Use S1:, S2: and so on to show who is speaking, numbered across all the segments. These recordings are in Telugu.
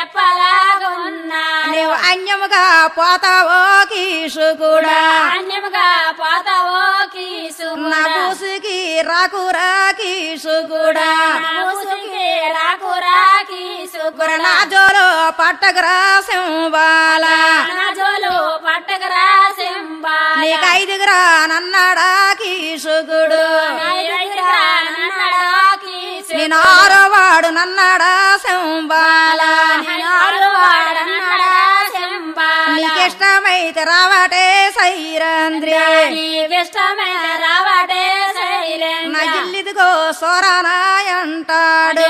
S1: రెప్పలాగున్నా
S2: నీవు అన్యముగా పోతావో కీసుకుడా
S1: అన్యముగా పోతావో కీసు
S2: నా పూసుకి రాకురా కీసుకుడా
S1: ముసుకి రాకురా కీసు
S2: నా జోలో పట్టకురా సింబాల
S1: నా జోలు పట్టకరా సింబా
S2: నీకు ఐదుగురా నన్నాడా కీసుకుడు నేను ఆరో వాడు నన్నాడా సింబాల నీకిష్టమైతే రావటే సైరంద్రి
S1: ఇష్టమైన రావటే శైలేంద్ర
S2: నా జిల్లిదిగో సోరానాయ అంటాడు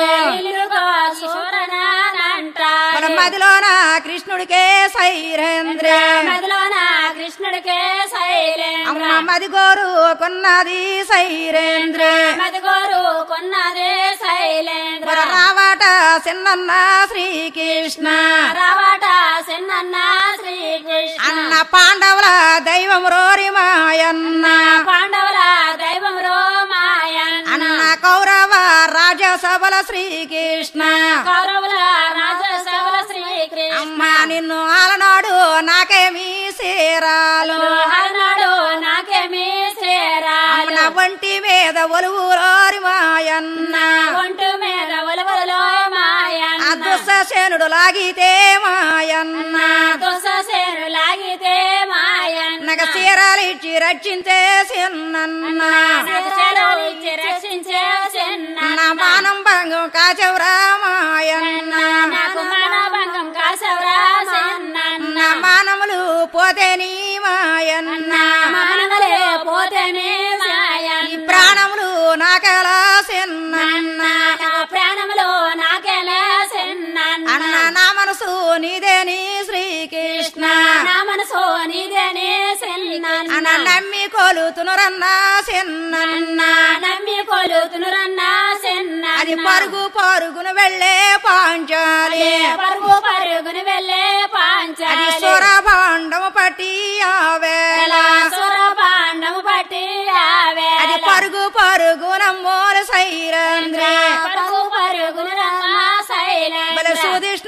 S2: మన మదిలోన కృష్ణుడికే సైరేంద్ర
S1: మదిలోన కృష్ణుడికే శైలేంద్ర
S2: అమ్మ మదిగోరు కొన్నది సైరేంద్ర
S1: మదిగోరు కొన్నదే శైలేంద్ర
S2: మన రావట చిన్నన్న శ్రీకృష్ణ
S1: రావట సిన్నన్న శ్రీకృష్ణ
S2: అన్న పాండవుల దైవం రోరి మాయన్న
S1: పాండవుల దైవం రోమాయన్న
S2: అన్న కౌరవ రాజసభల శ్రీకృష్ణ
S1: కౌరవుల రాజసభల శ్రీకృష్ణ
S2: అమ్మ నిన్ను ఆలనాడు నాకేమీ సేరాలు
S1: హరనాడు నాకేమీ శ్రీరాలు
S2: నా ఒంటి మీద ఒలువు రోరి మాయన్న
S1: ఒంటు మీద ఒలవలలో మాయన్న
S2: అదృశ్యసేనుడు లాగితే మాయన్న
S1: దుస్సేను లాగితే మాయన్న
S2: నగ చీరాలిచ్చి రక్షించే సిన్నన్న
S1: శిరలిచ్చి రక్షించే చిన్న
S2: నా మానం భంగం కాచవురా మాయన్న
S1: నాకు మానభంగం కాసవరా చిన్న
S2: నా మానములు పోతే నీ మాయన్న
S1: మానవలే పోతేనే సాయన్న
S2: ఈ ప్రాణములు నాకెలా సిన్నన్న
S1: నా ప్రాణములో నాకేలా చిన్న
S2: అన్న నా మనసు నీదే నీ శ్రీకృష్ణ
S1: నా మనసు నీదేనే చిన్న
S2: అన్న నమ్మి కొలుతునురన్నా సిన్నన్న
S1: నమ్మి కొలుతునురన్నా చిన్న
S2: అది పరుగు పరుగును వెళ్ళే పాంచాలి
S1: పరుగు పరుగును వెళ్ళే
S2: అది
S1: పాంచాలి
S2: సురభాండము పట్టి ఆవేళ
S1: సుర పాండము పట్టి ఆవే
S2: అది పరుగు పరుగున మూల సైరంద్ర
S1: పరుగు పరుగును రమ్మా
S2: బల
S1: శైలేంద్ర
S2: సుధిష్ణ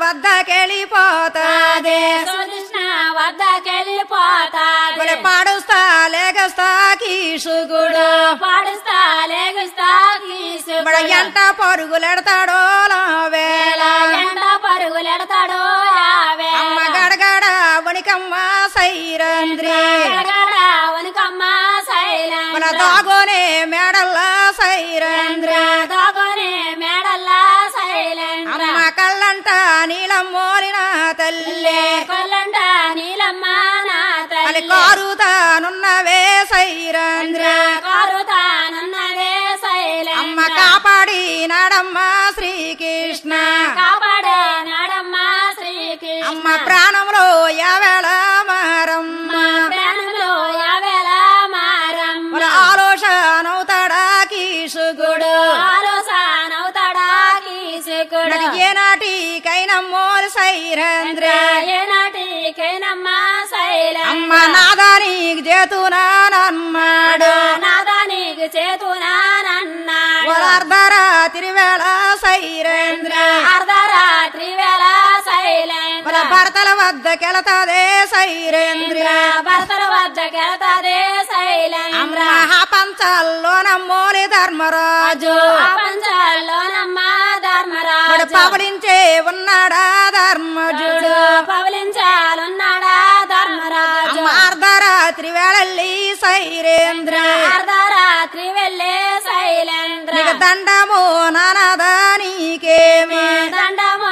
S2: వద్దకెళ్ళిపోతాదే
S1: సుకృష్ణ వద్దకెళ్ళిపోతాది
S2: బల పాడుస్తా లేగస్తా కీసుగుడు
S1: పాడుస్తా లేగుస్తా గీసు
S2: బడ ఎంట పరుగులెడతాడో వేళ
S1: ఎండ పరుగులెడతాడో ఆవే
S2: అమ్మ గడగడ వణికమ్మ సైరంద్రి
S1: గడగడ వనుకమ్మ
S2: మన
S1: శైలేంద్ర
S2: దాగోనే మేడల్లా సైరంద్రి
S1: దాగోనే మేడల్లా శైలేంద్ర
S2: అమ్మ కళ్ళంట నీలం మోలిన తల్లి
S1: కొల్లంట నీలమ్మ నా
S2: అని
S1: తల్లి
S2: కారుతానున్నవే సైరంద్ర
S1: కారుతానన్నదే శైలేంద్ర
S2: అమ్మ కాపాడి నాడమ్మ శ్రీకృష్ణ
S1: కాపాడే నాడమ్మ శ్రీకృష్ణ
S2: అమ్మ ప్రాణంలో యావేళ మారమ్మ
S1: ప్రాణంలో యావేళ మారమ్మ
S2: మన ఆలోచనవుతాడా కీసుగుడు
S1: ఆలోచనవుతాడా కీసుకుడు
S2: నాకు ఏనాటికైనా మోలు సైరంద్ర
S1: ఏనాటికైనమ్మ శైలేంద్ర
S2: అమ్మ నాదానికి చేతునానన్నాడు
S1: నాదానికి చేతునానన్నాడు
S2: అర్ధరాత్రి వేళ సైరేంద్ర
S1: అర్ధరాత్రి వేళ శైలేంద్ర
S2: మన భర్తల వద్దకెళతాదే సైరేంద్ర
S1: భర్తల వద్దకెళ్తాదే శైలేంద్ర
S2: అమ్మ పంచాల్లో నమ్మోలి ధర్మరాజు
S1: పంచాల్లోనమ్మ ధర్మరాజు
S2: వాడు పవలించే ఉన్నాడా ధర్మజుడు
S1: పవలించాలున్నాడా ధర్మరాజు
S2: అమ్మ అర్ధరాత్రి వేళల్లి సైరేంద్ర
S1: అర్ధరాత్రి వెళ్ళే శైలేంద్ర
S2: నీకు దండము నానాదా నీకేమి
S1: దండము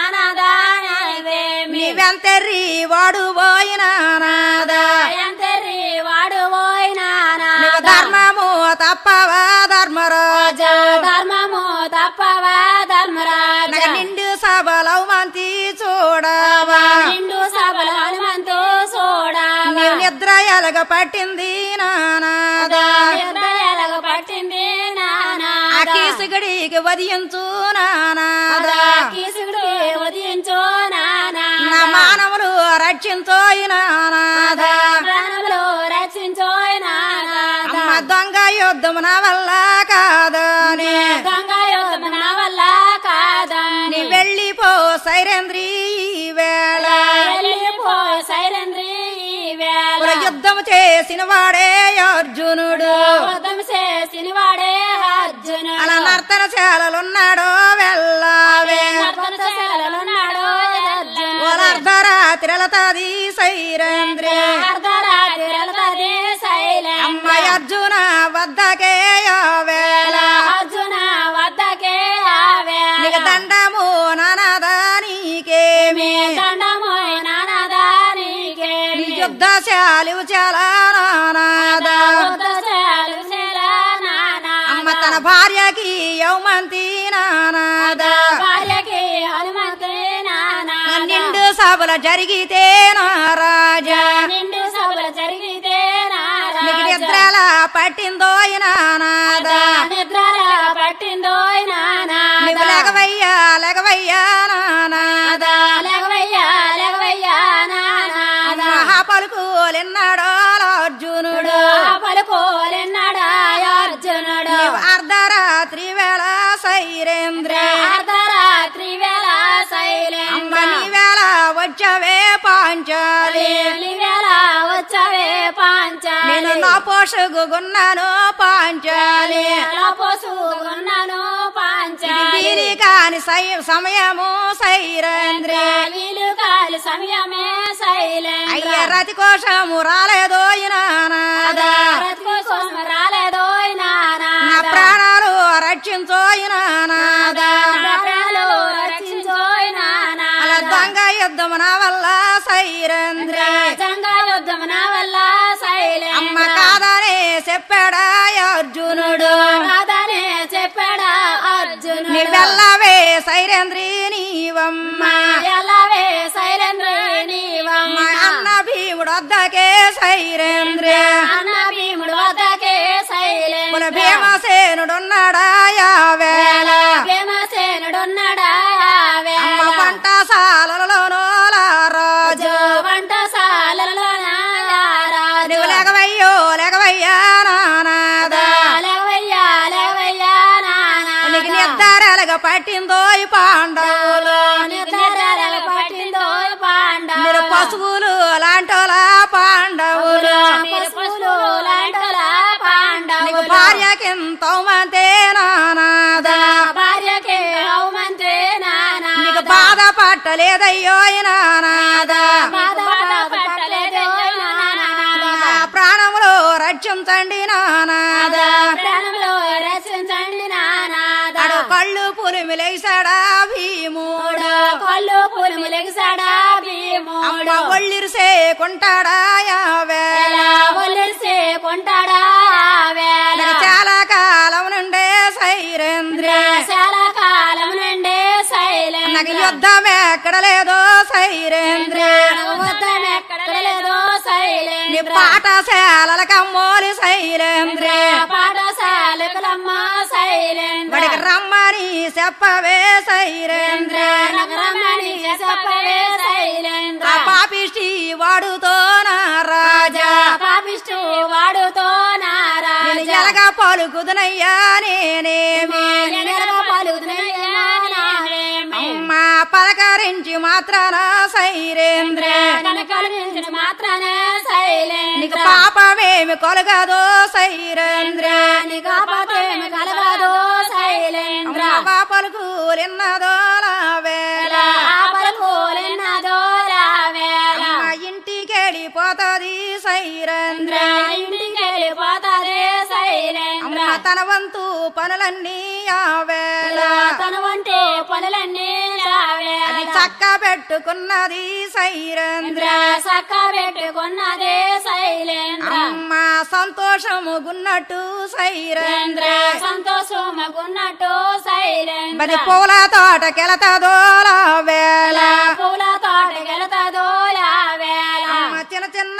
S1: నానాదానవేమి
S2: నీవెంతెర్రి వాడు పోయినా నాదా
S1: ఎంతరి వాడు పోయినా
S2: నువ్వు ధర్మము తప్పవా ధర్మరాజు
S1: ధర్మము తప్పవా ధర్మరాజు
S2: నాకు నిండు సభలవు మంతి చూడవా
S1: నిండు సభలు హనుమంతు చూడా
S2: నీవు నిద్ర ఎలగ పట్టింది నానాదా
S1: ఎలగ పట్టింది నానా
S2: ఆ కీసుగడికి వదియించు నానాదా
S1: కీసుడు ఉదయించు నానా
S2: నా మానవులు రక్షించోయి నానాదా
S1: ప్రాణములు రక్షించు నానా
S2: అమ్మ దొంగ యుద్ధము నా వల్ల కాదని
S1: గంగా యోగం నా వల్ల కాదని
S2: నీ వెళ్ళిపో సైరేంద్రి ఈ వేళ
S1: వెళ్ళిపో సైరంద్రి వేళ
S2: యుద్ధం చేసిన వాడే అర్జునుడు
S1: యుద్ధం చేసిన వాడే అర్జునుడు
S2: అలా నర్తన శాలలున్నాడో వెళ్ళావే
S1: నర్తనశాలలున్నాడు అర్జునుడు
S2: అర్ధరాత్రిలతది సైరేంద్రి
S1: అర్ధరాత్రి వెళతాది శైలం
S2: అమ్మాయి అర్జున వద్దకే ఆ వేళ
S1: అర్జున వద్దకే ఆ
S2: నీకు
S1: వేళ
S2: దండము నానాదా నీకేమి
S1: దండము నానాదానికే
S2: నీ యుద్ధశాలి చాలా నానాదా
S1: ఉదశాలు శిలా నానా
S2: అమ్మ తన భార్యకి యౌమంతి నానాదా
S1: భార్యకి హనుమంతి నానా
S2: నిండు సభలు జరిగితే నారాజా
S1: నిండు సభలు జరిగితే
S2: నీకు
S1: నారాజా
S2: నిద్రల పట్టిందో నానాదా
S1: నిద్రల పట్టిందో నానా
S2: నీకు లెగవయ్యా లెగవయ్యా నానాదా
S1: లెగవయ్యా లెగవయ్యా నానా
S2: మహాపలుకులిన్నాడో అర్జునుడు
S1: పలుకోలెన్నాడా అర్జునుడు
S2: నీవు అర్ధరాత్రి వేళ సైరేంద్ర
S1: అర్ధరాత్రి వేళ శైలేంద్ర
S2: అమ్మ నీ వేళ వచ్చవే పాంచాలి
S1: వేళ వచ్చవే పాంచాలి
S2: నేను నా పోషగున్నాను పాంచాలి
S1: పోసుకున్నాను పాంచాలి
S2: వీరి కాని సై- సమయము సైరేంద్ర
S1: వీలు కాలు సమయమే శైలేంద్ర
S2: అయ్య రతి కోశము రాలేదో నాదా
S1: కోసం రాలేదో నానా
S2: నా ప్రాణాలు రక్షించో నాదా
S1: ప్రాణాలు రక్షించోయ్ నానా
S2: అలా దొంగ యుద్ధము నా వల్ల సైరేంద్ర
S1: జంగా యుద్ధం నా వల్ల శైలేంద్ర
S2: అమ్మ కాదనే చెప్పాడా అర్జునుడు
S1: కాదనే చెప్పాడా అర్జునుడు
S2: నీ వెళ్ళవే సైరేంద్రి నీవమ్మ
S1: ఎలావే శైలేంద్ర
S2: మా
S1: నీవమ్మ
S2: అన్న భీముడు వద్దకే సైరేంద్ర
S1: అన్న భీముడు వద్దకే
S2: మన
S1: శైలేంద్ర
S2: భీమసేనుడున్నాడా యావేళ
S1: భీమసేనుడున్నాడా
S2: అమ్మ పంటశాలలోనో రాజు
S1: వంటశాలలో
S2: నువ్వు లెగవయ్యో లెగవయ్యా నానాదా
S1: లేవయ్యా లేవయ్యా నానా
S2: నీకు నిద్దారలుగా పట్టిందో ఈ పాండవులు
S1: నిద్రల పట్టిందో పాండ
S2: మీరు పశువులు లాంటోలా పాండవులు
S1: మీరు పశువులు లాంటలా పాండవులు
S2: నీకు భార్యకింత మంతే నానాదా
S1: భార్యకి హౌమంత్రి నానా
S2: నీకు బాధ పట్టలేదయ్యో ఈ నానాదా
S1: బాధ పట్టలేదు నానా
S2: నా ప్రాణములు రక్షించండి నానాదా
S1: ప్రాణంలో రచించండి నానా
S2: అడు కళ్ళు పులిమిలేసాడా భీముడు
S1: కళ్ళు పులుము లెగిసాడా భీముడు
S2: అమ్మ ఒళ్ళిరిసే కొంటాడా యావేళ
S1: ఒలిసి కొంటాడా వేళ
S2: నాకు చాలా కాలం నుండే సైరేంద్ర
S1: చాలా కాలం నుండి శైలేంద్ర
S2: నాకు యుద్ధం ఎక్కడ లేదో సైరేంద్ర
S1: వద్దం ఎక్కడ లేదో
S2: నీ
S1: శైలేంద్ర
S2: పాఠశాలల కమ్మోలి శైలేంద్ర
S1: పాఠశాలకులమ్మ శైలేంద్ర
S2: వాడికి రమ్మని చెప్పవే సైరేంద్ర
S1: నగరమణి చెప్పవే శైలేంద్ర
S2: ఆ పాపిష్టి వాడుతో నా రాజా
S1: పాపిష్టు వాడుతో
S2: నేను
S1: నారాజ
S2: ఎలగ పలుకుదునయ్యా నేనేమి
S1: నెనగ పలుకుతున్నయ్యా నావేమి.
S2: అమ్మ పలకరించి మాత్రాన సైరేంద్ర
S1: నన్ను కలిగించిన మాత్రాన శైలేంద్ర
S2: నీకు పాపమేమి కొలగదో సైరేంద్ర
S1: నీకు ఆపదేమి కలగదో శైలేంద్ర
S2: అమ్మ పాపలకు ఎన్నదో నా వేళ
S1: ఆపలకూలిన్నదో రావేళ
S2: అమ్మ ఇంటికెళ్ళిపోతది సైరేంద్ర
S1: ఇంటికి వెళ్ళిపోతాదే శైలేంద్ర
S2: అమ్మ తన వంతు పనులన్నీ ఆ వేళ
S1: తన వంటి పనులన్నీ రావేళ
S2: అది చక్క పెట్టుకున్నది సైరేంద్ర
S1: సక్క పెట్టుకున్నదే శైలేంద్ర
S2: అమ్మ సంతోషము గున్నట్టు సైరేంద్ర
S1: సంతోషమగున్నట్టు శైలేంద్ర
S2: మరి పూల తోటకెళతదో నా వేళ
S1: పూల తోటకెళతదో వేళ
S2: అమ్మ చిన్న చిన్న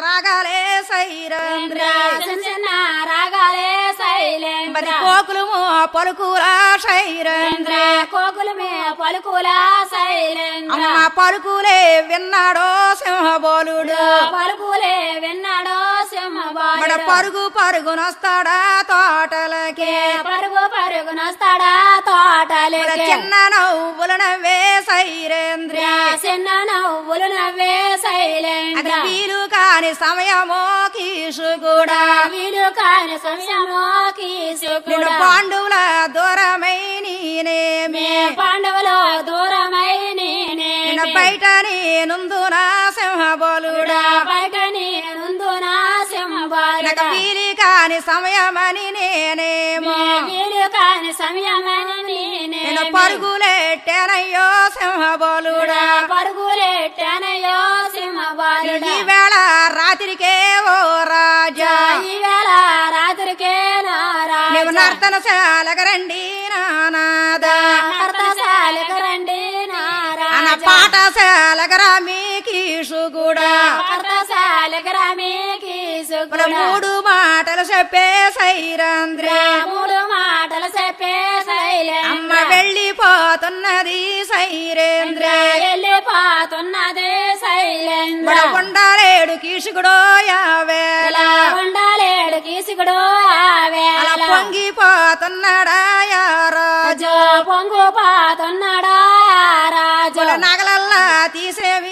S2: రాగాలే సైరేంద్ర
S1: చిన్న చిన్న రాగాలే శైలేంద్ర
S2: మరి కోకులు పలుకుల శైరేంద్ర
S1: కోకులు మే పలుకుల శైలేంద్ర
S2: అమ్మ పలుకులే విన్నాడో సింహబోలుడు
S1: పలుకులే విన్నాడో
S2: బడ
S1: సింహబాలుడు
S2: పరుగు పరుగునొస్తాడా తోటలకి
S1: పరుగు పరుగునొస్తాడా తోటలకి
S2: బడ చిన్న నవ్వుల నవ్వే సైరేంద్ర
S1: చిన్న నవ్వులు నవ్వే
S2: అది
S1: శైలేంద్ర
S2: వీలు కాని సమయమో కీసు కూడా
S1: వీలు కాని సమయమో
S2: నేను
S1: కీసుకుడా
S2: పాండువుల దూరమై నేనేమి
S1: మే పాండవులు దూరమై నేనే
S2: నిన్న బయట నేనుందునా సింహబోలుడా
S1: బయట నేనుందు నా
S2: నాకు
S1: సింహబాలుడా
S2: వీలు కాని సమయమని నేనేమో
S1: వీలు కాని సమయమని నేనే
S2: నేను పరుగులెట్టెనయ్యో సింహబోలుడా
S1: పరుగులెట్టనయో సింహబాలుడా
S2: ఈవేళ రాత్రికే ఓ రాజా
S1: ఈవేళ రాత్రికే నారా
S2: నువ్వు నర్తనశాలకు రండి నానాదా
S1: నర్తశాలకు రండి నారా
S2: అన పాఠశాలకు రా మీ కీసు కూడా
S1: నర్తశాలకు రమే
S2: మన మూడు మాటలు చెప్పే సైరంద్ర
S1: మూడు మాటలు చెప్పే
S2: అమ్మ
S1: శైలేంద్ర
S2: వెళ్ళిపోతున్నది సైరేంద్ర
S1: వెళ్ళిపోతున్నదే శైలేంద్ర
S2: మన ఉండాలేడు కీసుకుడో యావేళ
S1: ఇలా ఉండాలేడు కీసుకుడు
S2: అలా
S1: ఆవేళ
S2: పొంగిపోతున్నాడా యారాజు
S1: రాజు పొంగు పాతున్నాడా రాజు
S2: మన నగలల్లా తీసేవి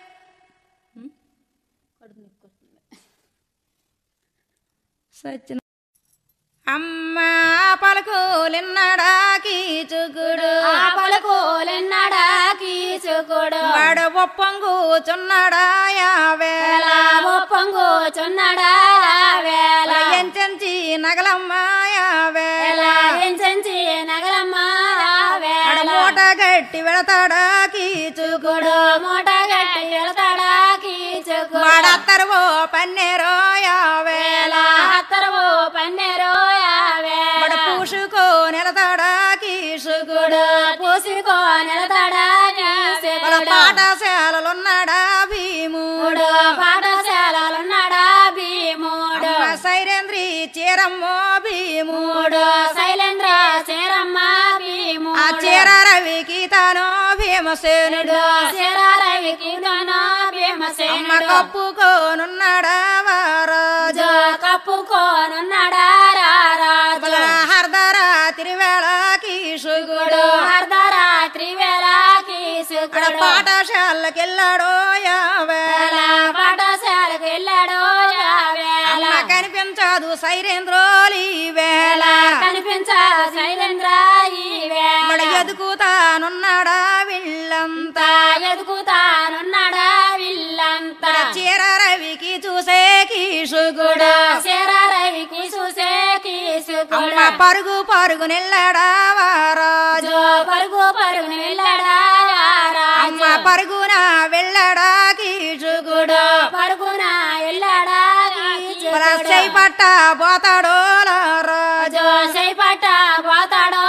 S2: సచిన అమ్మ పలుకులిన్నడా కీచుకుడు
S1: ఆ పలుకులెన్నడా కీచుకుడు
S2: వాడు ఒప్పంగుచున్నాడా యావేళ
S1: ఎలా పొంగుచున్నడా వేళ
S2: ఎంచెంచి నగలమ్మ యావేళ
S1: ఎలా ఎంచంచి నగలమ్మ
S2: వాడు
S1: వేళ
S2: మూట గట్టి వెళతాడా కీచుకుడు
S1: కుడు మూట గట్టి వెళతాడా కీచుకుడు
S2: వాడత్తరు ఓ పన్నెరో యావేళ
S1: ఎలా అత్తరవు పన్నెరు
S2: వాడు పూసుకో నిలతాడా కీసుకుడు
S1: కుడు పూసుకో నిలతాడా
S2: వాళ్ళ
S1: కీసుకుడు
S2: పాఠశాలలున్నాడా భీముడు
S1: మూడు పాఠశాలలున్నాడా భీముడు
S2: అమ్మ సైరేంద్రి చీరమ్మో భీముడు
S1: మూడు శైలేంద్ర చీరమ్మ
S2: ఆ
S1: భీముడు
S2: చీర రవికి తాను భీమసేనుడు
S1: మూడు శిరారవికి ధనో
S2: అమ్మ
S1: భీమసేనుడు
S2: కప్పుకోనున్నాడా వారాజు
S1: రాజు కప్పుకోనున్నాడా రారాజు
S2: హర్ధరాత్రి వేళ కీసుకుడు
S1: అర్ధరాత్రి వేళ
S2: అక్కడ
S1: కీసుకుడు
S2: పాఠశాలకెళ్ళాడో యావేళ
S1: పాఠశాలకు వెళ్ళాడు వేళ
S2: అమ్మ కనిపించదు సైరేంద్రోలి వేళ
S1: కనిపించ శైలేంద్ర ఈ
S2: మన
S1: వేళ
S2: ఎదుకుతానున్నాడా వీళ్ళంతా
S1: ఎదుగుతానున్నాడా విల్లంతా
S2: చీర రవికి చూసే కీసుకుడు
S1: శరారవికి చూసే
S2: అమ్మ
S1: కీసుకుడు
S2: పరుగు పరుగు నిల్లడా వారాజు
S1: రాజు పరుగు పరుగుని వెళ్ళాడా
S2: అమ్మ
S1: రాజు
S2: పరుగున వెళ్ళడా కీసుకుడు
S1: పరుగున వెళ్ళాడా
S2: మన చేయి పట్ట పోతాడో రాజు
S1: పట్ట పోతాడో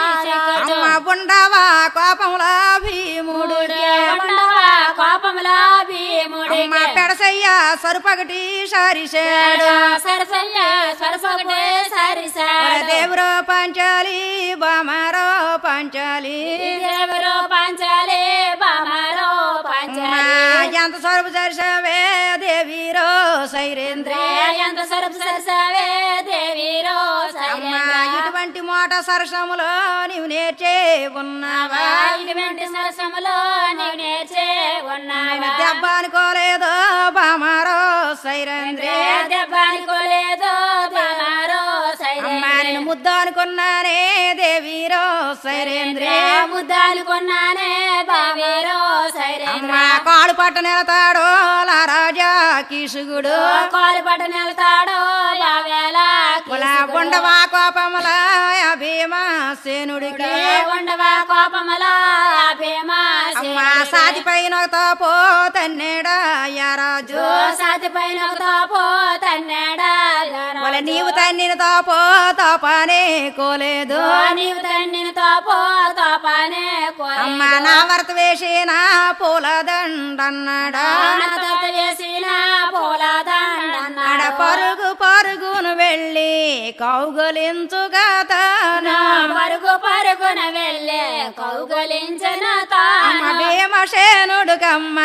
S2: అమ్మ ఉండవా కోపంలా భీముడు
S1: ఉండవా కోపములా భీముడి
S2: అమ్మ పెడసయ్య సరుపగటి సారిశాడు
S1: సరసయ్య సరసొకటే సరిసాడు
S2: దేవురో పంచాలి బామారో పంచాలి
S1: దేవుడు పంచాలి బామారో
S2: అమ్మ
S1: పంచాలి
S2: ఎంత సరుపు సరిసావే దేవీరో సైరేంద్ర
S1: ఎంత సరపు సరసవే దేవిరో
S2: అమ్మ ఇటువంటి మోట సరసములో నీవు నేర్చే ఉన్నావా
S1: ఇటువంటి సరసములో నీవు నేర్చే ఉన్నావా
S2: దెబ్బ అనుకోలేదో బామారో సైరేంద్ర
S1: దెబ్బ అనుకోలేదో బామారో
S2: అమ్మ
S1: సైరేంద్ర
S2: నేను ముద్ద అనుకున్నానే దేవీరో సైరేంద్ర
S1: ముద్దాలు కొన్నానే బావేరో
S2: అమ్మ
S1: సైరేంద్ర
S2: కాడు పట్ట నిలతాడో లా రాజా కిసుగుడు
S1: కాలు పట్ట నిలతాడో బావేలా
S2: కులా ఉండవా కోపముల భీమా సేనుడికి
S1: ఉండవా కోపములా భీమా
S2: అమ్మ సాతి పైన తాపో తన్నేడా యారాజు
S1: సాతి పైన తాపో తన్నాడా
S2: కుల నీవు తన్నిన తాపో తాపానే కోలేదు
S1: నీవు తన్నిన తాపో తాపానే
S2: అమ్మ నా వరత వేసిన పూల దండన్నాడా
S1: వేసిన పూల దండన్నాడా
S2: పరుగు పరుగును వెళ్ళి కౌగులించుగా తాను
S1: పరుగు పరుగున వెళ్ళే కౌగలించిన
S2: అమ్మ
S1: తాను
S2: భీమసేనుడు కమ్మ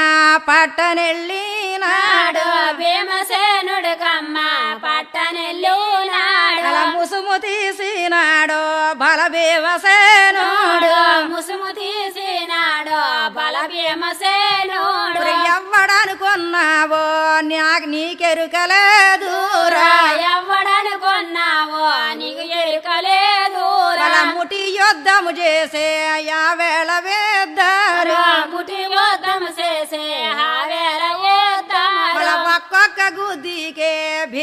S2: పట్టనెళ్ళినాడు
S1: నాడు భీమసేనుడు కమ్మ పట్టనెల్లునాడు
S2: అలా ముసుము తీసినాడు బల భీమసేనుడు
S1: నాడు ముసుము తీసినాడు బల భీమసేనుడు
S2: ఎవ్వడనుకున్నావో నాకు నీకెరుకలేదు
S1: ఎవ్వడనుకున్నావో నీకు ఎరుకలేదు
S2: అలా ముటి యుద్ధము చేసే యావేళ వేద్దారు
S1: ముటి యుద్ధం చేసే హావేల యుద్ధం
S2: మన ఒక్కొక్క గుద్దికే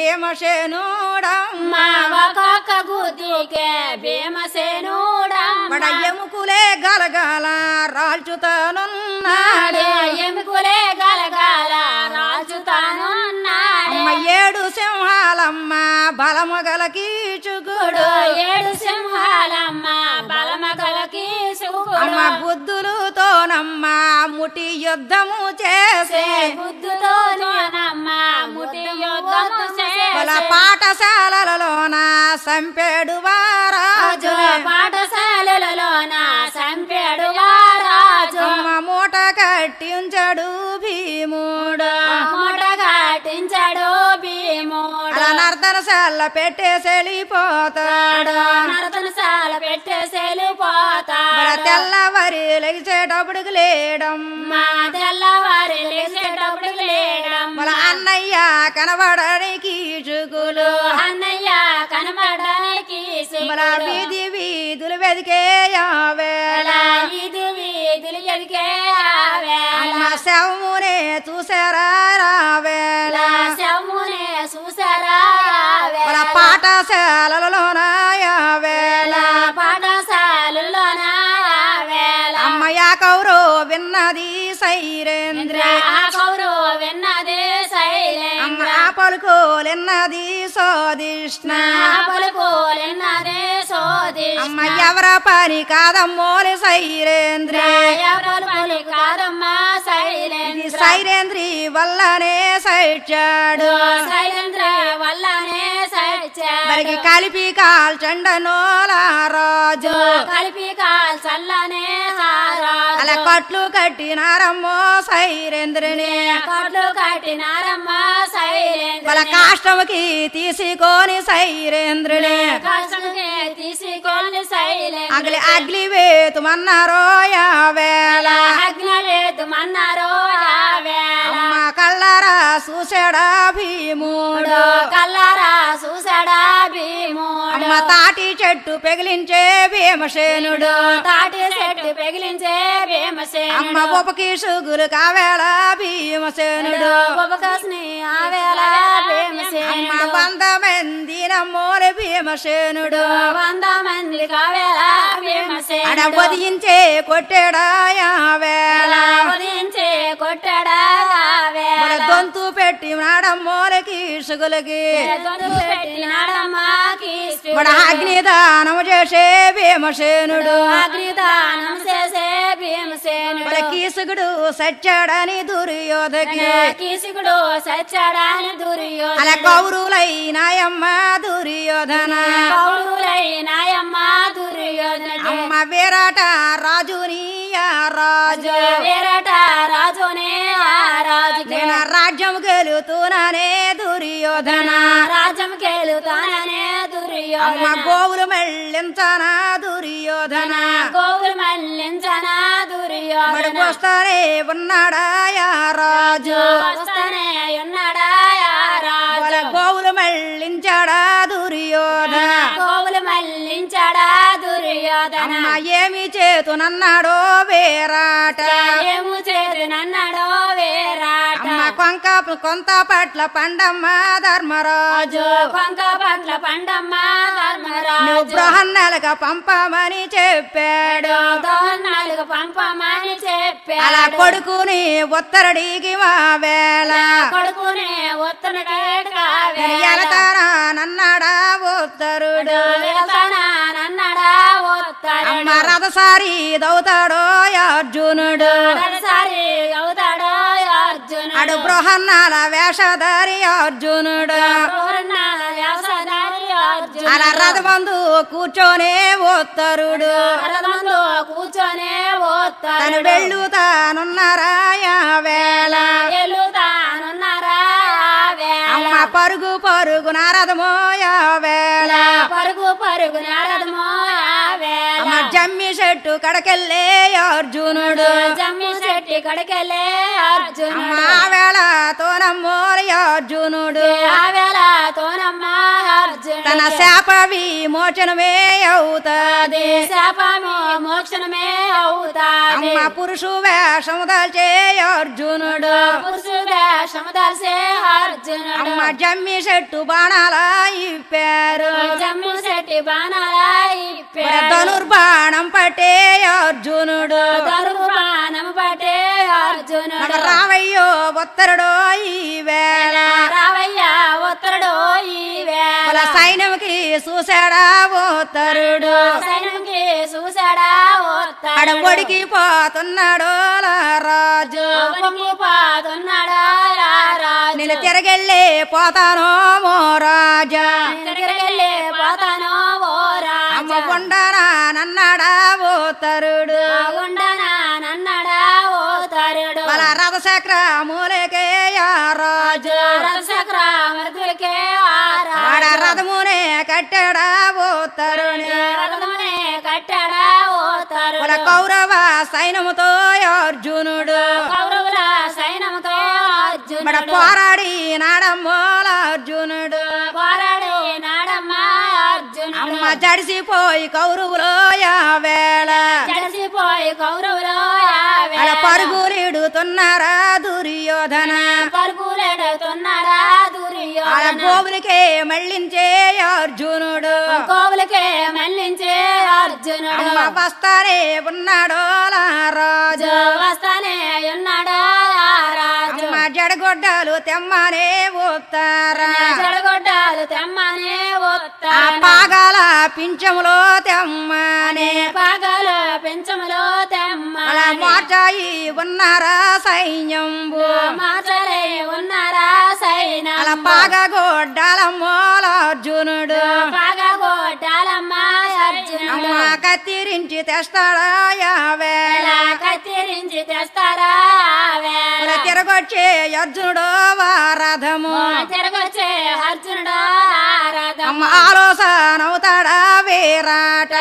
S2: భీమసేనుడమ్మ
S1: మా ఒక్కొక్క గుద్దికే భీమసేనుడమ్మ
S2: మన ఎముకులే గలగల రాల్చుతానున్నాడు
S1: ఎముకులే గలగాల రాజుతానున్నాడు
S2: అమ్మ ఏడు సింహాలమ్మ బలమగల కీచుకుడు
S1: ఏడు సింహాలమ్మ బలమగలకి
S2: అమ్మ
S1: శుకుడు
S2: బుద్ధులుతోనమ్మ ముటి యుద్ధము చేసే
S1: బుద్ధుతోనమ్మ ముటి యుద్ధము
S2: బల
S1: చేసే
S2: పాఠశాలలలోన సంపేడు వారాజు
S1: పాఠశాలలోన సంపెడు వారాజు
S2: అమ్మ మూట కట్టించడు భీముడు
S1: మూట కట్టించాడు భీముడు
S2: అలా నర్తనశాల పెట్టేసి వెళ్ళిపోతాడు
S1: నరతనశాల పెట్టేసి
S2: మన
S1: వెళ్ళిపోతాడు
S2: తెల్లవరి లెగిసేటప్పుడు లేడం
S1: మా తెల్లవారి లేచేటప్పుడు లేడం
S2: మన అన్నయ్య కనబడడానికి చుకులు
S1: అన్నయ్య కనబడడానికి
S2: మన వీధి వీధులు వెదికే యావేళ
S1: ఇది వీధులు ఎదిగే ఆవేళ
S2: అమ్మ శవమునే చూసారా రావేళ
S1: శమునే చూసారా
S2: మన
S1: ఆవేళ
S2: పాఠశాలలోన యావేళ
S1: పాఠశాలలోన ఆవేళ
S2: అమ్మయ్య కౌరు విన్నది సైరేంద్ర
S1: ఆ కౌరు విన్నదే
S2: అమ్మ
S1: శైలేంద్ర
S2: ఆ పలుకోలెన్నది సోదిష్ణ
S1: ఆ పలుకోలెన్నదే సోది
S2: అమ్మ ఎవర పని కాదమ్మోలి సైరేంద్ర
S1: పలుకులు కాదమ్మా
S2: ఇది
S1: శైలేంద్ర
S2: సైరేంద్రి వల్లనే సైచాడు
S1: శైలేంద్ర వల్లనే
S2: మరికి
S1: సచ్చాడు
S2: కలిపి కాల్చండనోల రాజు
S1: కలిపి కాల్ చల్లనే
S2: అలా
S1: హారాజు
S2: కట్లు కట్టినారమ్మో సైరేంద్రుని
S1: కట్లు కట్టినారమ్మా శైలేంద్ర
S2: వాళ్ళ కాష్టముకి తీసుకొని సైరేంద్రుని
S1: కష్టంగా తీసుకొని శైలేంద్ర
S2: అగ్లి అగ్లి వేతుమన్నారో యావేళ
S1: అగ్నవేదు మన్నారో ఆవేళ
S2: అమ్మ కళ్ళరా చూసాడా భీముడు
S1: కల్లారా చూసాడా భీముడు
S2: అమ్మ తాటి చెట్టు పెగిలించే భీమసేనుడు
S1: తాటి చెట్టు పెగిలించే భీమసేనుడు
S2: అమ్మ ఉపకి సుగులు కావేళ భీమసేనుడు
S1: ఉపకాసిని ఆవేళ
S2: అమ్మ
S1: భీమసేనుడు
S2: వంద మంది నమ్మోని భీమసేనుడు
S1: వంద మంది కావేళ
S2: అడ
S1: భీమసేనుడు
S2: వదించే కొట్టాడా యావేళ
S1: ఉదయించి కొట్టాడా ఆవేళ
S2: మన దొంతు పెట్టి నాడమ్మోలకి సుగులకి
S1: దొందు పెట్టినాడమ్మా కీసు
S2: మన అగ్నిదానము చేసే భీమసేనుడు
S1: అగ్నిదానం చేసే భీమసేనుడు
S2: మన కీసుకుడు సచ్చాడని దుర్యోధకి
S1: కీసుకుడు సచ్చాడాని
S2: అలా
S1: దుర్యోధన
S2: కౌరులైనాయమ్మ దుర్యోధన
S1: కౌరులైనాయమ్మ దుర్యోధన
S2: అమ్మ విరాట రాజుని ఆ రాజు
S1: విరట రాజునే ఆ రాజుకే
S2: నేను రాజ్యం గెలుతున్నానే దుర్యోధన
S1: రాజ్యం కేలుతాననే
S2: అమ్మ
S1: దుర్యోధన
S2: గోవులు మెళ్ళించనా దుర్యోధన
S1: గోవులు మల్లించనా దుర్యోధన
S2: మడుకొస్తానే ఉన్నాడా ఆ రాజు
S1: వస్తనే ఉన్నాడా ఆ
S2: వాళ్ళ
S1: రాజు
S2: గోవులు మళ్ళించాడా దుర్యోధన
S1: గోవులు మల్లించడా దుర్యోధన
S2: అమ్మ ఏమి చేతునన్నాడో వేరాట
S1: ఏము చేరినన్నాడో వేరాట
S2: అమ్మ కొంక కొంత పట్ల పండమ్మ ధర్మరాజు
S1: రాజు కొంక పట్ల పండమ్మ
S2: నువ్వు
S1: ధర్మరాజు
S2: బృహన్నెలక పంపమని చెప్పాడు
S1: దోన్నాలుగు పంపమని చెప్పాడు
S2: అలా కొడుకుని ఉత్తరడికి మా వేళ
S1: కొడుకునే ఉత్తన కేటకావే
S2: ఎలతారా నన్నాడా ఉత్తరుడు
S1: నన్నడా ఉత్తరుడు
S2: అమ్మ రథసారి దౌతాడో అర్జునుడు
S1: ఒకసారి అవుతాడో అర్జునుడు
S2: అడు బృహన్నాల వేషధారి అర్జునుడు
S1: బృహన్నాల వ్యాసధారి అర్జునుడు.
S2: అలా రథమందు కూర్చొనే ఉత్తరుడు
S1: రథమందు కూర్చొనే
S2: తను
S1: ఓతాడు
S2: వెళ్ళుతానున్నారాయ వేళ
S1: ఎల్లుతానున్నారా వేళ.
S2: అమ్మ పరుగు పరుగు నారదమోయ వేళ
S1: పరుగు పరుగు నారదమో ఆ వేళ.
S2: అమ్మ జమ్మి చెట్టు కడకెళ్ళే అర్జునుడు
S1: జమ్మి చెట్టి కడికెళ్ళే అర్జునుడు
S2: అమ్మ ఆ వేళ తోనమ్మోలి అర్జునుడు
S1: ఆ వేళ తోనమ్మ అర్జునుడు
S2: తన శాప విమోచనమే అవుతాది
S1: శాపము మోక్షణమే అవుతాది
S2: అమ్మ పురుషు వేషము దాల్చే అర్జునుడు
S1: పురుషుడ సమదర్శే అర్జునుడు
S2: అమ్మ జమ్మి చెట్టు బాణాల ఇప్పారు
S1: జమ్ము శెట్టి బాణాల
S2: మరి ధనుర్బాణం పట్టే అర్జునుడు
S1: దరుగు బాణం పట్టే అర్జునుడు
S2: మన రామయ్యో ఉత్తరుడో ఈ వేళ
S1: రావయ్య ఉత్తరుడు ఈ
S2: మన
S1: వేళ
S2: సైన్యంకి చూశాడా ఉత్తరుడు
S1: సైన్యంకి చూశాడా
S2: అడ
S1: ఉత్తరుడు
S2: ఒడికి పోతున్నాడు రాజు
S1: పొంగిపోతున్నాడా రారాజు
S2: నేను తిరగెళ్ళి పోతాను మో రాజా
S1: తిరగెళ్ళి పోతాను ఓ
S2: అమ్మ
S1: రాజా
S2: ఉండనా నన్నాడా ఉత్తరుడు
S1: బాగుండనా నన్నడా ఓ తరుడు
S2: మన రథచక్ర మూలకే ఆ రాజు
S1: రసక్రామృతులకే
S2: ఆడ రథమునే కట్టాడా ఉత్తరుని
S1: రథమునే కట్టాడా ఓ
S2: మన
S1: తరుడు
S2: కౌరవ సైన్యముతో అర్జునుడు
S1: కౌరవుల సైన్యముతో
S2: మన
S1: అర్జునుడు
S2: పోరాడి నాడమ్మోల అర్జునుడు
S1: పోరాడు నాడమ్మ అర్జునుడు
S2: అమ్మ జడిసిపోయి కౌరవులో యా వేళ
S1: జడిసిపోయి కౌరవులు
S2: అడ పరుగులిడుతున్నారా దుర్యోధన
S1: పరుగులెడుతున్నాడా
S2: ఆడ
S1: దుర్యోధన
S2: గోవులకే మళ్ళించే అర్జునుడు
S1: కోవులకే మళ్ళించే అర్జునుడు
S2: అమ్మ వస్తానే ఉన్నాడో రాజు
S1: వస్తానే ఉన్నాడా రాజు
S2: అమ్మ జడగొడ్డలు తెమ్మనే ఉత్తారా
S1: చెడగొడ్డాలు తెమ్మనే
S2: ఆ
S1: వస్తాను
S2: పాగాల పింఛములో తెమ్మనే
S1: పాగాలు పెంచములో తెమ్మ
S2: అలా మార్చాయి ఉన్నారా సైన్యంబు
S1: మాటలే ఉన్నారా సైన
S2: అలా పాగా గొడ్డాలమ్మోల అర్జునుడు
S1: పాగా గొడ్డాలమ్మ అర్జునుడు
S2: అమ్మ కత్తిరించి తెస్తాడా యా వేళ
S1: ఎలా కత్తిరించి తెస్తారా వేళ
S2: అలా తిరగొచ్చే అర్జునుడు వారథము
S1: తిరగొచ్చే అర్జునుడు ఆరాధం
S2: అమ్మ ఆలోచన అవుతాడా వీరాట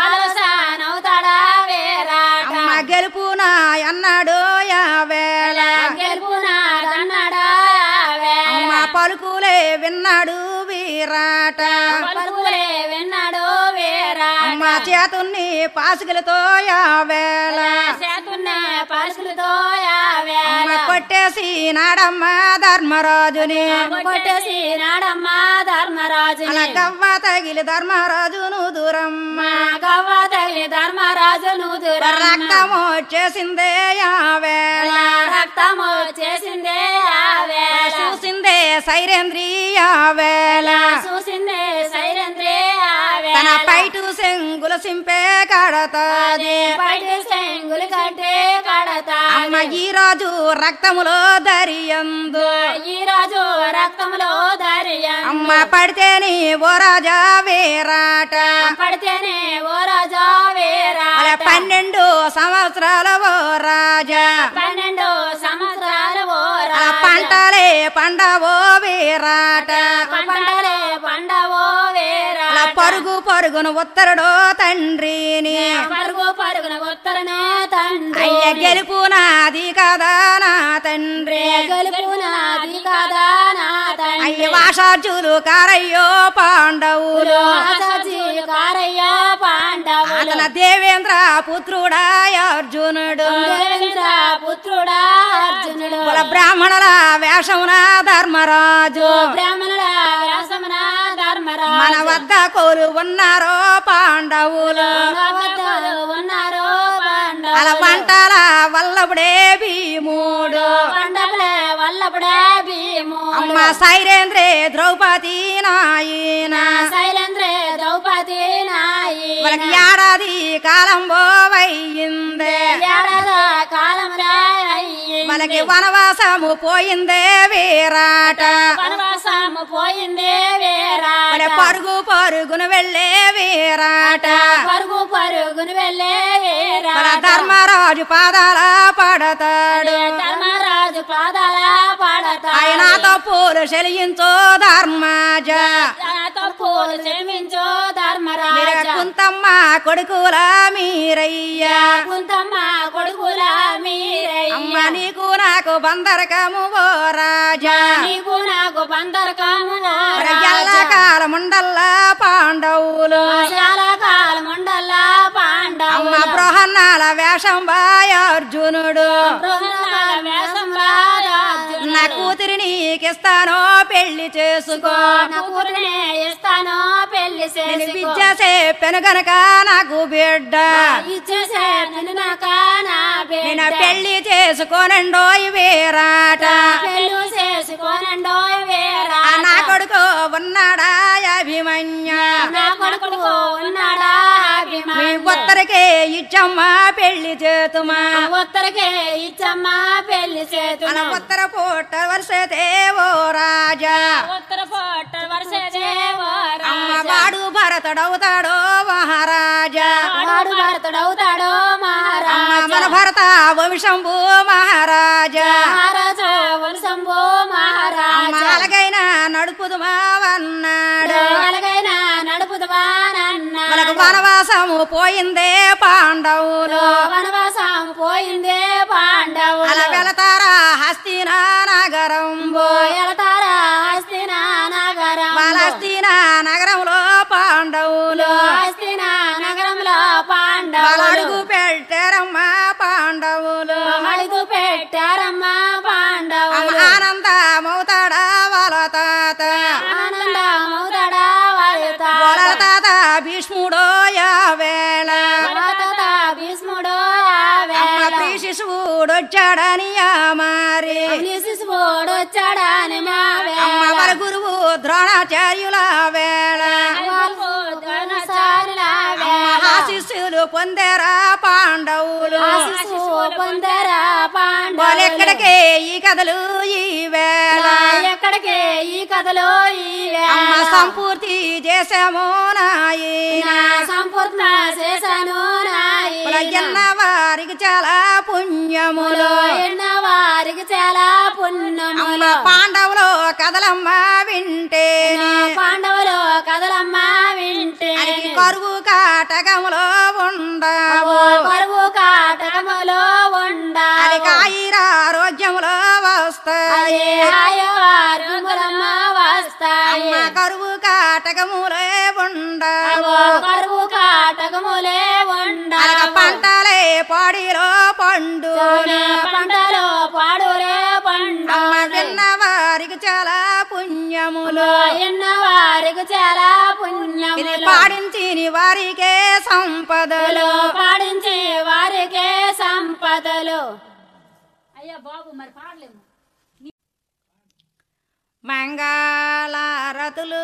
S1: ఆలోచనవుతాడా వేరాట
S2: అమ్మ గెలుపునా అన్నాడు యా వేళ
S1: గెలుపునాడన్నాడా వేళ
S2: అమ్మ పలుకులే విన్నాడు వీరాట
S1: పలుకులే విన్నాడు వేరాట
S2: అమ్మ చేతున్ని పాసుకలతో యా వేళ
S1: చేతున్న పలుకులతో
S2: అమ్మ
S1: వేళ
S2: కొట్టేసి నాడమ్మ ధర్మరాజుని
S1: కొట్టేసి నాడమ్మ ధర్మరాజు
S2: అలా గవ్వ తగిలి ధర్మరాజును దూరమ్మ
S1: గవ్వ తగిలి ధర్మరాజును దూరం
S2: రక్తము వచ్చేసిందే యా వేళ
S1: రక్తము చేసిందే ఆ వేళ
S2: చూసిందే సైరేంద్రియ వేళ
S1: చూసిందే సైరంద్రే ఆ వేళ
S2: తన పైటు సెంగుల సింపే కడతాది
S1: బయట సెంగులు కట్టే కడతా
S2: అమ్మ ఈ రోజు రక్తములో దరియందు
S1: ఈ రాజు రక్తంలో ధైర్యం
S2: అమ్మ పడితేని ఓ రాజా వీరాట
S1: పడితేనే ఓ రాజా వేరా
S2: అలా పన్నెండు సంవత్సరాల ఓ రాజా
S1: పన్నెండు సంవత్సరాలు ఓ
S2: అలా
S1: రాజా
S2: పంటలే పండవో వీరాట
S1: పంటలే పండవో వేరా
S2: అలా పరుగు పరుగును ఉత్తరుడో తండ్రిని
S1: పరుగు పరుగున ఉత్తరనే తండ్రి
S2: అయ్య గెలుపు నాది కదా నా తండ్రి
S1: గెలుపు నాది కాదా నా తండ్రి
S2: అయ్య వాషార్జులు కారయ్యో పాండవులు
S1: ఆచార్జీ కారయ్య పాండవులు
S2: అతన దేవేంద్ర పుత్రుడా అర్జునుడు
S1: దేవేంద్ర పుత్రుడా అర్జునుడు
S2: కుల బ్రాహ్మణుల వేషమున ధర్మరాజు
S1: బ్రాహ్మణుల రసమున ధర్మరాజు
S2: మన వద్ద కోరు ఉన్నారో పాండవులు
S1: భగవద్గీతలో ఉన్నారు పాండవులు
S2: అల వంటల వల్లపుడే భీముడు
S1: పండవులే వల్లపుడే భీము
S2: అమ్మ సైరేంద్రే ద్రౌపది నాయన
S1: శైలేంద్రే ద్రౌపది నాయి
S2: వాళ్ళకి ఏడాది కాలం పోవయ్యిందే
S1: ఏడాద కాలములా అయ్యి
S2: మనకి వనవాసము పోయిందే వీరాట
S1: వనవాసము పోయిందే వేరాట
S2: మన పరుగు పరుగును వెళ్ళే వీరాట
S1: పరుగు పరుగును వెళ్ళే
S2: మన
S1: వేరాట
S2: ధర్మరాజు పాదాల పడతాడు
S1: ధర్మరాజు పాదాల పడతా
S2: ఆయన తప్పులు చెలించో ధర్మాజ
S1: తప్పులు క్షమించో
S2: మీరు
S1: ధర్మరాజ
S2: కుంతమ్మ కొడుకుల మీరయ్యా
S1: కుంతమ్మ కొడుకుల మీరయ్య
S2: అమ్మ నీకు నాకు బందరకము ఓ రాజా
S1: నీకు నాకు బందరకము
S2: మరి ఎల్లకాలముండల్లా పాండవులు
S1: చాలా కాలం ఉండల్లా
S2: అమ్మ
S1: పాండవ
S2: బృహన్నాల వేషం బాయ అర్జునుడు
S1: వేషం రాజు
S2: నా కూతురి నీకిస్తాను పెళ్లి చేసుకో
S1: నా కూతురునే ఇస్తాను పెళ్లి
S2: నేను
S1: చేసి
S2: విద్య చెప్పాను గనక నాకు బిడ్డ
S1: ఇచ్చేసే నిన్ను నాక నా
S2: నేను
S1: బిడ్డ
S2: పెళ్లి చేసుకోనండో వీరాట
S1: పెళ్లి చేసుకోనండో వేరా
S2: ఆ నా కొడుకు ఉన్నాడా అభిమన్య
S1: నా కొడుకు ఉన్నాడా
S2: మీ
S1: అభిమాని
S2: ఉత్తరకే ఇచ్చమ్మా పెళ్లి చేతుమా
S1: ఉత్తరకే ఇచ్చమ్మా పెళ్లి
S2: అలా
S1: చేతున్నా
S2: ఉత్తర పూట వరుసతే ఓ రాజా
S1: ఉత్తర పొట్ట వరుస
S2: అమ్మ వాడు భరతుడవుతాడో మహారాజా
S1: వాడు భరతుడవుతాడో
S2: అమ్మ
S1: మహారాజా
S2: మన భరత వంశంభు మహారాజా
S1: మహారాజా వంశంభో
S2: అమ్మ
S1: మహారాజా
S2: అలాగైనా నడుపుదు మావన్నాడు
S1: ఎలాగైనా నడుపుదవా నన్న
S2: మనకు వనవాసము పోయిందే పాండవులు
S1: వనవాసం పోయిందే పాండవులు
S2: అలా వెళతారా హస్తినా నగరంబు
S1: ఎలతారా హస్తిన నగరం
S2: పలస్తీన నగరంలో పాండవులు
S1: హస్తిన నగరంలో
S2: వాళ్ళ
S1: పాండవులు
S2: అడుగు పెట్టారమ్మా పాండవులు
S1: అడుగు పెట్టారమ్మా
S2: అమ్మ
S1: పాండవులు
S2: ఆనందమవుతాడా వాళ్ళ తాత
S1: ఆనందమవుతాడా వాయుత
S2: వాళ్ళ తాత భీష్ముడో యావేళ
S1: భరత భీష్ముడు
S2: అమ్మ ప్రియ శిశువుడు వచ్చాడని మారి
S1: శిశువుడు వచ్చాడని మా
S2: అమ్మ వాళ్ళ గురువు ద్రోణాచార్యుల వేళ ఆ శిష్యులు పొందారా పాండవులు
S1: పొందరా పాండవులు
S2: వాళ్ళెక్కడికే ఈ కథలు ఈ వేళ
S1: ఎక్కడికి ఈ కథలో ఈ
S2: అమ్మ
S1: వేళ
S2: సంపూర్తి చేసాము నాయన
S1: సంపూర్ణ చేశాను
S2: ఎన్న వారికి చాలా పుణ్యములు
S1: ఎన్న వారికి చాలా
S2: అమ్మ
S1: పుణ్యములు
S2: పాండవులు కథలమ్మ వింటే
S1: పాండవులు కథలమ్మ వింటే
S2: అది కరువు కాటకములో ఉండవు
S1: కరువు కాటకములో ఉండాలి
S2: అది కాయిరారోగ్యములో వస్తాయి
S1: హాయవారులమ్మ వస్తాయి
S2: అమ్మ కరువు కాటకములే ఉండవు
S1: కరువు కాటకములే
S2: అలగ
S1: ఉండాలి
S2: పంటలే పాడిలో పండు
S1: పంటలు పాడులే
S2: అమ్మ
S1: పండు
S2: విన్న వారికి చాలా పుణ్యములు
S1: ఎన్న వారికి చాలా
S2: ఇది
S1: పుణ్యములు
S2: పాడించిని వారికే సంపదలు
S1: పాడించి వారికే సంపదలు అయ్యా బాబు మరి పాడలేము
S2: మంగళారతులు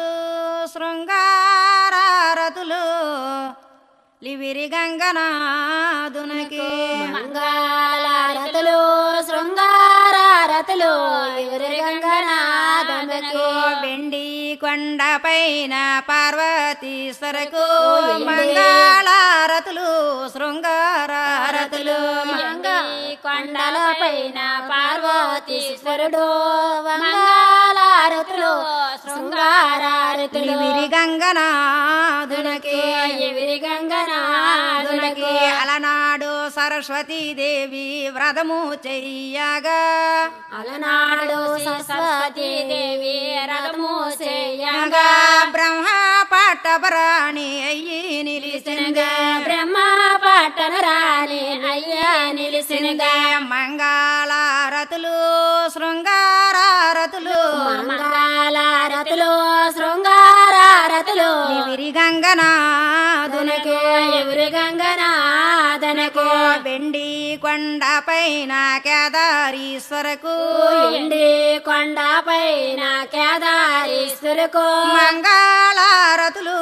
S2: శృంగారతులు లివిరి గంగనాదునకి
S1: మంగళారతులు శృంగారతులు ఎవరి గంగనాథనకి
S2: వెండి కొండపైన పార్వతీశ్వరకు మంగళారతులు శృంగారతులు
S1: కొండల పైన పార్వతీశ్వరుడు మంగళారతులు శృంగారతులు
S2: లివిరి గంగనాదునకి
S1: ఎవరి గంగనాథునకి
S2: అలనాడు సరస్వతీదేవి వ్రతము చెయ్యగా
S1: అలనాడు సరస్వతీ దేవి రథము చేయగా
S2: బ్రహ్మ పట్టపరాణి అయ్యి నిలిసిందే
S1: బ్రహ్మ పట్టణ రాణి అయ్యా నిలిసినగా
S2: మంగళారతులు శృంగారతులు
S1: మంగళారతులు శృంగారతులు
S2: విరి గంగనాదునకు
S1: ఎవరి గంగనాథనకు
S2: వెండి కొండ పైన కేదారీశ్వరకు
S1: ఎండి కొండ పైన కేదారీశ్వరకు
S2: మంగళారతులు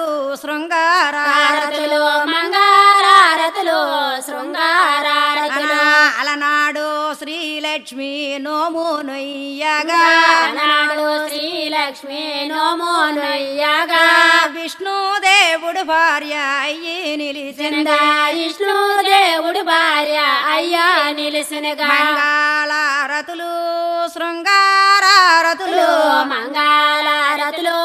S2: శృంగారతులు
S1: మంగారతులు మంగారతులు శృంగారతులు
S2: అలనాడు శ్రీలక్ష్మి నోము నొయ్యగా
S1: నాడు శ్రీలక్ష్మి నోమో నయ్యగా
S2: విష్ణుదేవుడు భార్య అయ్యి నిలిచిందా
S1: విష్ణు దేవుడు భార్య అయ్యా నిలిసినగా
S2: మంగళారతులు శృంగారతులు
S1: మంగళారతులు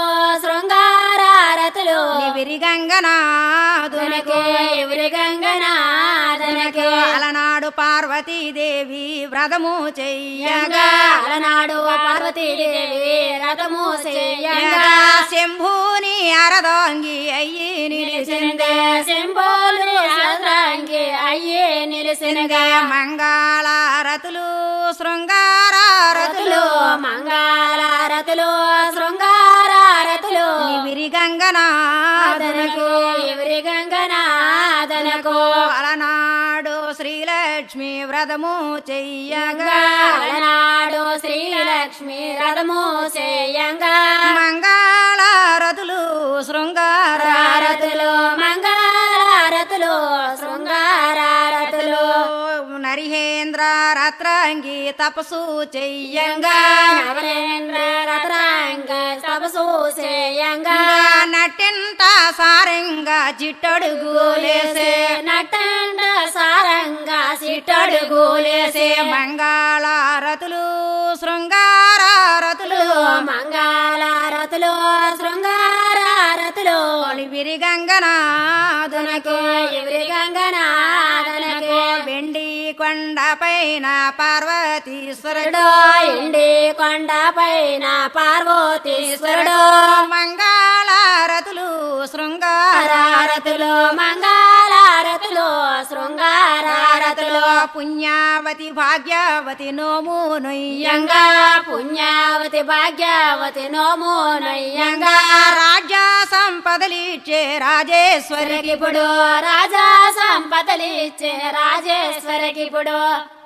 S1: శృంగారతులు
S2: నివిరి గంగనాథునకు
S1: ఎవరి గంగనాథనకు
S2: అలనాడు పార్వతీదేవి వ్రతము చెయ్యగా
S1: అలనాడు పార్వతీదేవి రథము చెయ్యంగా
S2: శంభుని అరదోంగి అయ్యి నిలిచిందే
S1: సింబోలు సద్రంగి అయ్యే నిలిసినగా
S2: మంగళారతులు శృంగారతులు
S1: మంగళారతులు శృంగారతులు
S2: నివిరి గంగనాథునకు
S1: ఎవరి గంగనాథనకు
S2: అలనాడు శ్రీలక్ష్మి వ్రతము చెయ్యగా
S1: అలనాడు శ్రీలక్ష్మి రథము చేయంగా
S2: మంగళారతులు శృంగారతులు
S1: రతులు మంగళారతులు శృంగారతులు
S2: నరిహేంద్ర రత్రంగి తపసు చెయ్యంగా
S1: నవరేంద్ర రథరాంగ తపసు చేయంగా
S2: నటింత సారంగా చిట్టడుగులేసే
S1: నటండ సారంగా సిట్టడుగులేసే
S2: మంగళారతులు శృంగారతులు
S1: మంగళారతులు శృంగారతులు
S2: విరి గంగనాథునకు
S1: ఎవరి గంగనాథనకు
S2: వెండి కొండ పైన పార్వతీశ్వరుడు
S1: ఇండి కొండ పైన పార్వతీశ్వరుడు
S2: మంగళారతులు శృంగార
S1: హారతులు మంగళారతులు శృంగారతులు
S2: పుణ్యావతి భాగ్యవతి నోము నొయ్యంగా
S1: యంగా పుణ్యావతి భాగ్యవతి నోము నయ్యంగా
S2: రాజ్య సంపదలిచ్చే రాజేశ్వరికి
S1: ఇప్పుడు రాజా సంపదలిచ్చే రాజేశ్వరికి ఇప్పుడు